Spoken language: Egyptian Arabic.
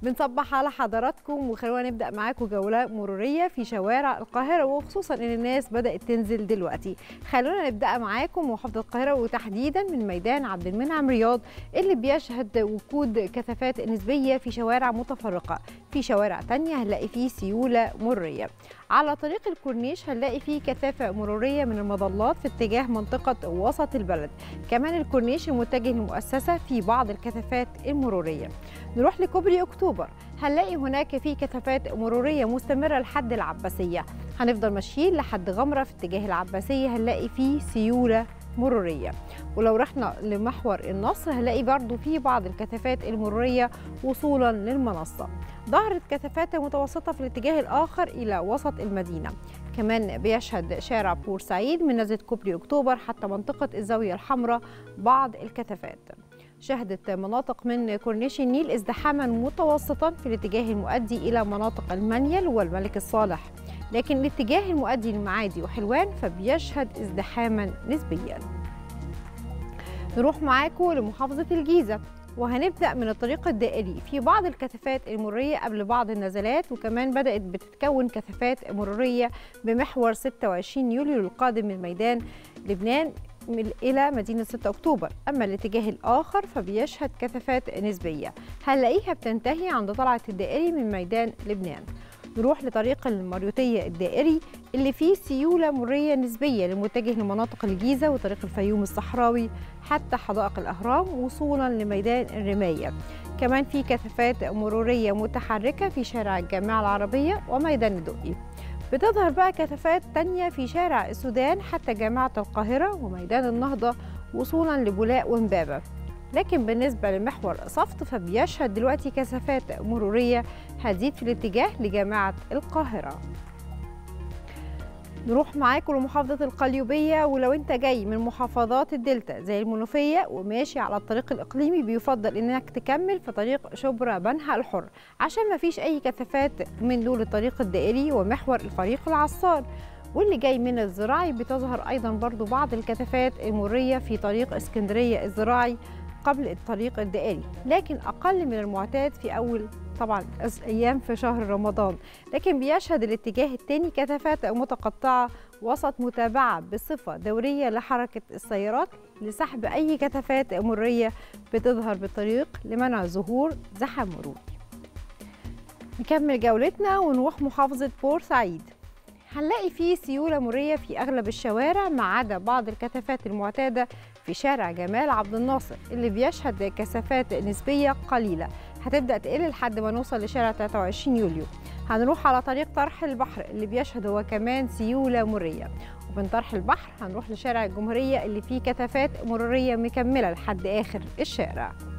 بنصبح على حضراتكم وخلونا نبدا معاكم جوله مروريه في شوارع القاهره وخصوصا ان الناس بدات تنزل دلوقتي خلونا نبدا معاكم محافظه القاهره وتحديدا من ميدان عبد المنعم رياض اللي بيشهد وجود كثافات نسبيه في شوارع متفرقه في شوارع تانية هنلاقي فيه سيوله مروريه على طريق الكورنيش هنلاقي فيه كثافة مرورية من المظلات في اتجاه منطقة وسط البلد كمان الكورنيش المتجه للمؤسسة في بعض الكثافات المرورية نروح لكوبري أكتوبر هنلاقي هناك في كثافات مرورية مستمرة لحد العباسية هنفضل ماشيين لحد غمرة في اتجاه العباسية هنلاقي فيه سيولة مرورية ولو رحنا لمحور النصر هنلاقي برضو في بعض الكثافات المرورية وصولا للمنصة ظهرت كثافات متوسطة في الاتجاه الآخر إلى وسط المدينة كمان بيشهد شارع بورسعيد من نزلة كوبري أكتوبر حتى منطقة الزاوية الحمراء بعض الكثافات شهدت مناطق من كورنيش النيل ازدحاما متوسطا في الاتجاه المؤدي إلى مناطق المنيل والملك الصالح لكن الاتجاه المؤدي للمعادي وحلوان فبيشهد ازدحاما نسبيا نروح معاكم لمحافظة الجيزة وهنبدأ من الطريق الدائري في بعض الكثافات المرورية قبل بعض النزلات وكمان بدأت بتتكون كثافات مرورية بمحور 26 يوليو القادم من ميدان لبنان إلى مدينة 6 أكتوبر أما الاتجاه الآخر فبيشهد كثافات نسبية هنلاقيها بتنتهي عند طلعة الدائري من ميدان لبنان نروح لطريق المريوطية الدائري اللي فيه سيولة مرية نسبية لمتجه لمناطق الجيزة وطريق الفيوم الصحراوي حتى حدائق الأهرام وصولا لميدان الرماية كمان في كثافات مرورية متحركة في شارع الجامعة العربية وميدان الدقي بتظهر بقى كثافات تانية في شارع السودان حتى جامعة القاهرة وميدان النهضة وصولا لبولاق ومبابة لكن بالنسبة لمحور صفت فبيشهد دلوقتي كثافات مرورية هتزيد في الاتجاه لجامعة القاهرة نروح معاكم لمحافظة القليوبية ولو انت جاي من محافظات الدلتا زي المنوفية وماشي على الطريق الإقليمي بيفضل انك تكمل في طريق شبرا بنها الحر عشان ما فيش أي كثافات من دول الطريق الدائري ومحور الفريق العصار واللي جاي من الزراعي بتظهر أيضا برضو بعض الكثافات المرية في طريق اسكندرية الزراعي قبل الطريق الدائري لكن أقل من المعتاد في أول طبعا أيام في شهر رمضان لكن بيشهد الاتجاه الثاني كثافات متقطعة وسط متابعة بصفة دورية لحركة السيارات لسحب أي كثافات مرية بتظهر بالطريق لمنع ظهور زحم مروري نكمل جولتنا ونروح محافظة بورسعيد هنلاقي فيه سيولة مرية في أغلب الشوارع ما عدا بعض الكثافات المعتادة في شارع جمال عبد الناصر اللي بيشهد كثافات نسبية قليلة هتبدأ تقل لحد ما نوصل لشارع 23 يوليو هنروح على طريق طرح البحر اللي بيشهد هو كمان سيولة مرية ومن طرح البحر هنروح لشارع الجمهورية اللي فيه كثافات مرورية مكملة لحد آخر الشارع